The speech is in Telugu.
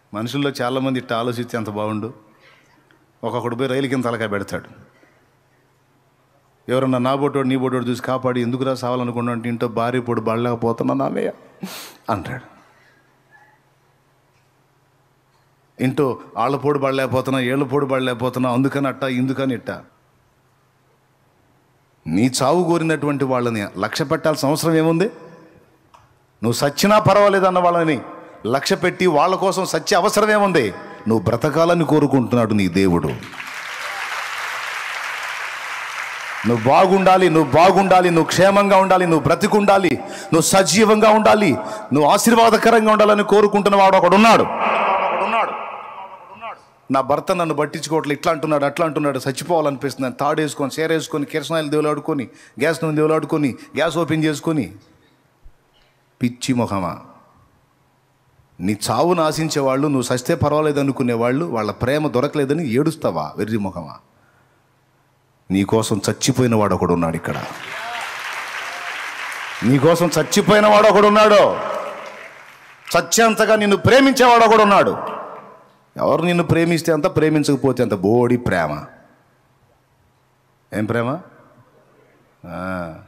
మనుషుల్లో చాలామంది ఇట్ట ఆలోచిస్తే ఎంత బాగుండు ఒక్కొక్కడు పోయి రైలు కింద తలకాయ పెడతాడు ఎవరన్నా నా బోటోడు నీ బోటోడు చూసి కాపాడి ఎందుకురా సావాలనుకున్నా అంటే ఇంట్లో భార్య పొడి బడలేకపోతున్నా నాన్నయ్య అంటాడు ఇంటో ఆళ్ళ పొడి పడలేకపోతున్నా ఏళ్ళ పొడి పడలేకపోతున్నా అందుకని అట్ట ఇందుకని ఇట్ట నీ చావు కోరినటువంటి వాళ్ళని లక్ష్య పెట్టాల్సిన అవసరం ఏముంది నువ్వు సచ్చినా పర్వాలేదు అన్న వాళ్ళని లక్ష్య పెట్టి వాళ్ళ కోసం సత్య అవసరం ఏముంది నువ్వు బ్రతకాలని కోరుకుంటున్నాడు నీ దేవుడు నువ్వు బాగుండాలి నువ్వు బాగుండాలి నువ్వు క్షేమంగా ఉండాలి నువ్వు బ్రతికుండాలి నువ్వు సజీవంగా ఉండాలి నువ్వు ఆశీర్వాదకరంగా ఉండాలని కోరుకుంటున్న వాడు ఒకడు ఉన్నాడు నా భర్త నన్ను పట్టించుకోవట్లే ఇట్లా అంటున్నాడు అట్లా అంటున్నాడు చచ్చిపోవాలనిపిస్తుంది తాడేసుకొని సేరేసుకొని కిరసనాయిలు దేవులాడుకొని గ్యాస్ నూనె దేవులాడుకొని గ్యాస్ ఓపెన్ చేసుకొని పిచ్చి మొహమా నీ చావును ఆశించేవాళ్ళు నువ్వు సస్తే పర్వాలేదు అనుకునేవాళ్ళు వాళ్ళ ప్రేమ దొరకలేదని ఏడుస్తావా వెర్రి మొహమా నీకోసం చచ్చిపోయిన వాడు ఒకడు ఉన్నాడు ఇక్కడ నీకోసం చచ్చిపోయిన వాడు ఒకడు ఉన్నాడు చచ్చేంతగా నిన్ను ప్రేమించేవాడు ఒకడు ఉన్నాడు ఎవరు నిన్ను ప్రేమిస్తే అంత ప్రేమించకపోతే అంత బోడి ప్రేమ ఏం ప్రేమ ఆ.